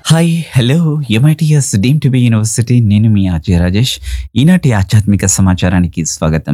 hi hello MITS deemed to be university నేను మీ RJ Rajesh ఈనాటి ఆధ్యాత్మిక సమాచారానికి స్వాగతం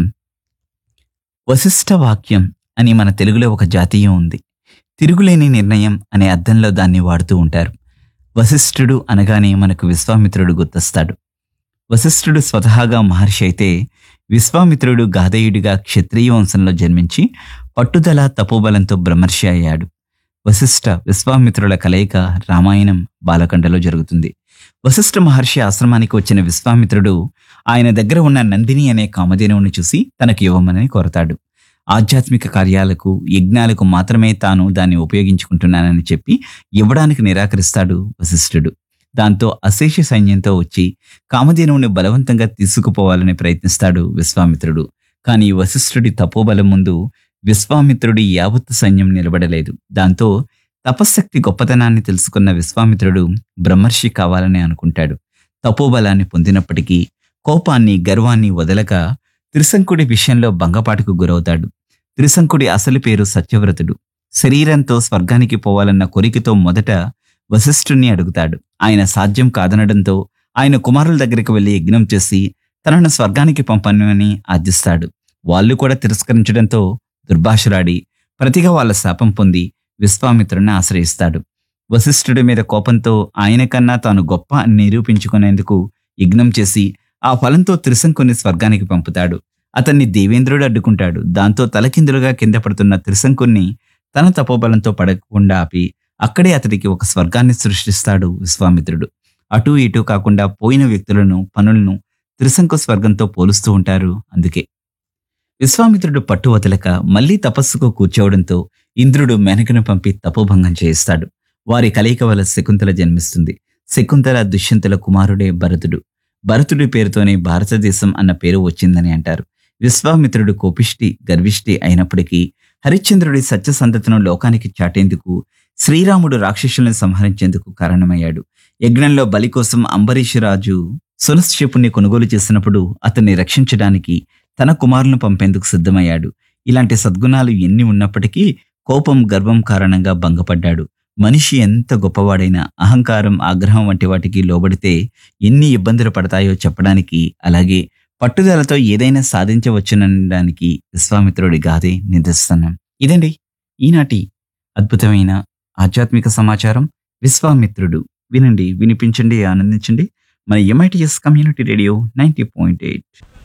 వశిష్ఠ వాక్యం అని మన తెలుగులో ఒక జాతీయం ఉంది తిరుగులేని నిర్ణయం అనే అర్థంలో దాన్ని వాడుతూ ఉంటారు వశిష్ఠుడు అనగానే మనకు విశ్వామిత్రుడు గుర్తొస్తాడు వశిష్ఠుడు స్వతహాగా మహర్షి అయితే విశ్వామిత్రుడు గాధేయుడిగా క్షత్రియ వంశంలో జన్మించి పట్టుదల తపోబలంతో బ్రహ్మర్షి అయ్యాడు వశిష్ఠ విశ్వామిత్రుల కలయిక రామాయణం బాలకండలో జరుగుతుంది వశిష్ఠ మహర్షి ఆశ్రమానికి వచ్చిన విశ్వామిత్రుడు ఆయన దగ్గర ఉన్న నందిని అనే కామధేనువుని చూసి తనకు ఇవ్వమని కోరతాడు ఆధ్యాత్మిక కార్యాలకు యజ్ఞాలకు మాత్రమే తాను దాన్ని ఉపయోగించుకుంటున్నానని చెప్పి ఇవ్వడానికి నిరాకరిస్తాడు వశిష్ఠుడు దాంతో అశేష సైన్యంతో వచ్చి కామధేనువుని బలవంతంగా తీసుకుపోవాలని ప్రయత్నిస్తాడు విశ్వామిత్రుడు కానీ వశిష్ఠుడి తపోబలం ముందు విశ్వామిత్రుడి యావత్తు సైన్యం నిలబడలేదు దాంతో తపశ్శక్తి గొప్పతనాన్ని తెలుసుకున్న విశ్వామిత్రుడు బ్రహ్మర్షి కావాలని అనుకుంటాడు తపోబలాన్ని పొందినప్పటికీ కోపాన్ని గర్వాన్ని వదలక త్రిశంకుడి విషయంలో భంగపాటుకు గురవుతాడు త్రిశంకుడి అసలు పేరు సత్యవ్రతుడు శరీరంతో స్వర్గానికి పోవాలన్న కోరికతో మొదట వశిష్ఠుణ్ణి అడుగుతాడు ఆయన సాధ్యం కాదనడంతో ఆయన కుమారుల దగ్గరికి వెళ్లి యజ్ఞం చేసి తనను స్వర్గానికి పంపనని ఆర్థిస్తాడు వాళ్ళు కూడా తిరస్కరించడంతో దుర్భాషలాడి ప్రతిగా వాళ్ళ శాపం పొంది విశ్వామిత్రుడిని ఆశ్రయిస్తాడు వశిష్ఠుడి మీద కోపంతో ఆయన కన్నా తాను గొప్ప అని నిరూపించుకునేందుకు యజ్ఞం చేసి ఆ ఫలంతో త్రిశంకుని స్వర్గానికి పంపుతాడు అతన్ని దేవేంద్రుడు అడ్డుకుంటాడు దాంతో తలకిందులుగా కింద పడుతున్న త్రిశంకుణ్ణి తన తపోబలంతో పడకుండా ఆపి అక్కడే అతడికి ఒక స్వర్గాన్ని సృష్టిస్తాడు విశ్వామిత్రుడు అటూ ఇటూ కాకుండా పోయిన వ్యక్తులను పనులను త్రిశంకు స్వర్గంతో పోలుస్తూ ఉంటారు అందుకే విశ్వామిత్రుడు పట్టు వదలక మళ్లీ తపస్సుకు కూర్చోవడంతో ఇంద్రుడు మేనకను పంపి తపోభంగం చేయిస్తాడు వారి కలయిక వల్ల శకుంతల జన్మిస్తుంది శకుంతల దుష్యంతుల కుమారుడే భరతుడు భరతుడి పేరుతోనే భారతదేశం అన్న పేరు వచ్చిందని అంటారు విశ్వామిత్రుడు కోపిష్టి గర్విష్టి అయినప్పటికీ హరిశ్చంద్రుడి సత్యసంధతను లోకానికి చాటేందుకు శ్రీరాముడు రాక్షసులను సంహరించేందుకు కారణమయ్యాడు యజ్ఞంలో బలి కోసం అంబరీషరాజు సునశ్యపుణ్ణి కొనుగోలు చేసినప్పుడు అతన్ని రక్షించడానికి తన కుమారులను పంపేందుకు సిద్ధమయ్యాడు ఇలాంటి సద్గుణాలు ఎన్ని ఉన్నప్పటికీ కోపం గర్వం కారణంగా భంగపడ్డాడు మనిషి ఎంత గొప్పవాడైనా అహంకారం ఆగ్రహం వంటి వాటికి లోబడితే ఎన్ని ఇబ్బందులు పడతాయో చెప్పడానికి అలాగే పట్టుదలతో ఏదైనా సాధించవచ్చునడానికి విశ్వామిత్రుడి గాథే నిదర్శనం ఇదండి ఈనాటి అద్భుతమైన ఆధ్యాత్మిక సమాచారం విశ్వామిత్రుడు వినండి వినిపించండి ఆనందించండి మన MITS community radio ninety point eight